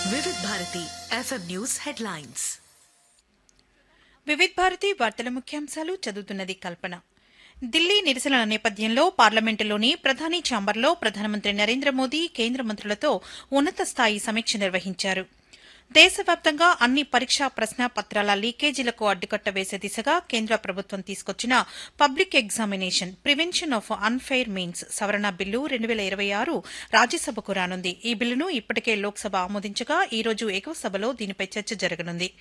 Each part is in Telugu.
వివిధ Bharati FM news headlines Vividh Bharati వార్తల ముఖ్యాంశాలు చదువుతున్నది కల్పన ఢిల్లీ నిరసనల నేపథ్యంలో పార్లమెంటులోని ప్రధాని ఛాంబర్లో ప్రధానమంత్రి నరేంద్ర మోదీ కేంద్ర మంత్రులతో ఉన్నత స్థాయి సమీక్ష నిర్వహించారు దేశవ్యాప్తంగా అన్ని పరీక్షా ప్రశ్న పత్రాల లీకేజీలకు అడ్డుకట్ట వేసే దిశగా కేంద్ర ప్రభుత్వం తీసుకొచ్చిన public examination prevention of unfair means సవరణ బిల్లు రెండు వేల ఇరవై ఆరు రాజ్యసభకు రానుంది ఈ బిల్లును ఇప్పటికే లోక్సభ ఆమోదించగా ఈ రోజు ఎగువ సభలో దీనిపై చర్చ జరగనుంది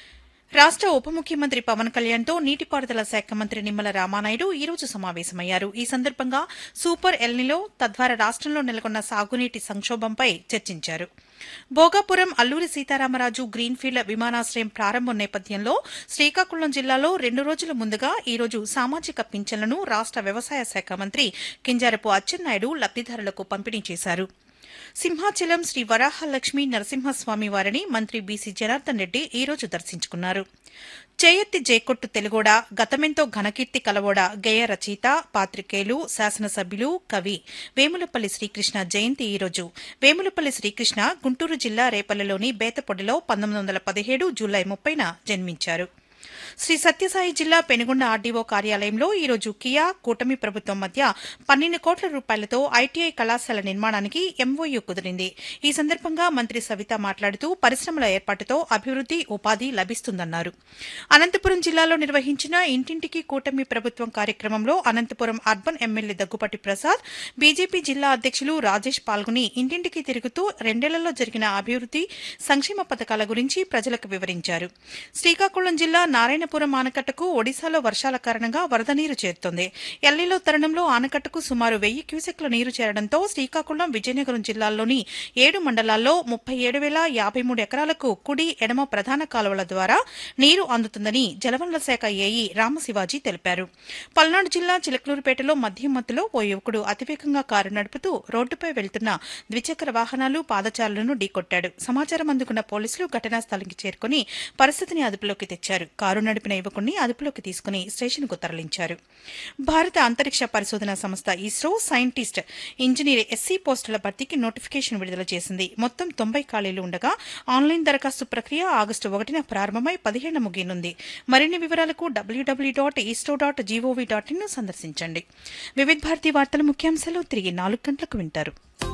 రాష్ట ఉప ముఖ్యమంత్రి పవన్ కళ్యాణ్తో నీటిపారుదల శాఖ మంత్రి నిమ్మల రామానాయుడు ఈ రోజు సమావేశమయ్యారు ఈ సందర్భంగా సూపర్ ఎల్నిలో తద్వారా రాష్టంలో నెలకొన్న సాగునీటి సంక్షోభంపై చర్చించారు భోగాపురం అల్లూరి సీతారామరాజు గ్రీన్ఫీల్డ్ విమానాశ్రయం ప్రారంభం నేపథ్యంలో శ్రీకాకుళం జిల్లాలో రెండు రోజుల ముందుగా ఈ రోజు సామాజిక పింఛన్లను రాష్ట వ్యవసాయ శాఖ మంత్రి కింజారపు అచ్చెన్నాయుడు లబ్దిదారులకు పంపిణీ చేశారు సింహాచలం శ్రీ వరాహలక్ష్మి నరసింహస్వామి వారిని మంత్రి బీసీ జనార్దన్ రెడ్డి ఈ రోజు దర్శించుకున్నారు చేయెత్తి జేకొట్టు తెలుగోడ గతమెంతో ఘనకీర్తి కలవోడ గేయ రచయిత పాత్రికేయులు శాసనసభ్యులు కవి వేములపల్లి శ్రీకృష్ణ జయంతి ఈ రోజు వేములపల్లి శ్రీకృష్ణ గుంటూరు జిల్లా రేపల్లెలోని బేతపొడిలో పంతొమ్మిది వందల పదిహేడు జూలై ముప్పైన జన్మించారు శ్రీ సత్యసాయి జిల్లా పెనుగొండ ఆర్డీఓ కార్యాలయంలో ఈ రోజు కియా కూటమి ప్రభుత్వం మధ్య పన్నెండు కోట్ల రూపాయలతో ఐటీఐ కళాశాల నిర్మాణానికి ఎంఓయూ కుదిరింది ఈ సందర్భంగా మంత్రి సవిత మాట్లాడుతూ పరిశ్రమల ఏర్పాటుతో అభివృద్ది ఉపాధి లభిస్తుందన్నారు అనంతపురం జిల్లాలో నిర్వహించిన ఇంటింటికి కూటమి ప్రభుత్వం కార్యక్రమంలో Anantapuram urban MLA Daggupati Prasad BJP జిల్లా అధ్యక్షులు రాజేష్ పాల్గొని ఇంటింటికి తిరుగుతూ రెండేళ్లలో జరిగిన అభివృద్ది సంక్షేమ పథకాల గురించి ప్రజలకు వివరించారు శ్రీకాకుళం జిల్లా నారాయణపురం ఆనకట్టకు ఒడిశాలో వర్షాల కారణంగా వరద నీరు చేరుతోంది ఎల్లీలో తరుణంలో ఆనకట్టకు సుమారు వెయ్యి క్యూసెక్ల నీరు చేరడంతో శ్రీకాకుళం విజయనగరం జిల్లాల్లోని ఏడు మండలాల్లో ముప్పై ఏడు వేల యాభై మూడు ఎకరాలకు కుడి ఎడమ ప్రధాన కాలువల ద్వారా నీరు అందుతుందని జలవనరుల శాఖ ఏఈ రామశివాజీ తెలిపారు పల్నాడు జిల్లా చిలకలూరుపేటలో మద్యం మత్తులో ఓ యువకుడు అతివేగంగా కారు నడుపుతూ రోడ్డుపై వెళ్తున్న ద్విచక్ర వాహనాలు పాదచారులను ఢీకొట్టాడు సమాచారం అందుకున్న పోలీసులు ఘటనా స్థలానికి చేరుకుని పరిస్థితిని అదుపులోకి తెచ్చారు కారు నడిపిన యువకుడిని అదుపులోకి తీసుకుని స్టేషన్కు తరలించారు భారత అంతరిక్ష పరిశోధన సంస్థ ఇస్రో సైంటిస్ట్ ఇంజనీర్ ఎస్సీ పోస్టుల భర్తీకి నోటిఫికేషన్ విడుదల చేసింది మొత్తం తొంభై ఖాళీలు ఉండగా ఆన్లైన్ దరఖాస్తు ప్రక్రియ ఆగస్టు ఒకటిన ప్రారంభమై పదిహేను ముగియనుంది మరిన్ని వివరాలకు WW dot ISRO dot GOV dot in సందర్శించండి వివిధ భారతి వార్తల ముఖ్యాంశాలు తిరిగి నాలుగు గంటలకు వింటారు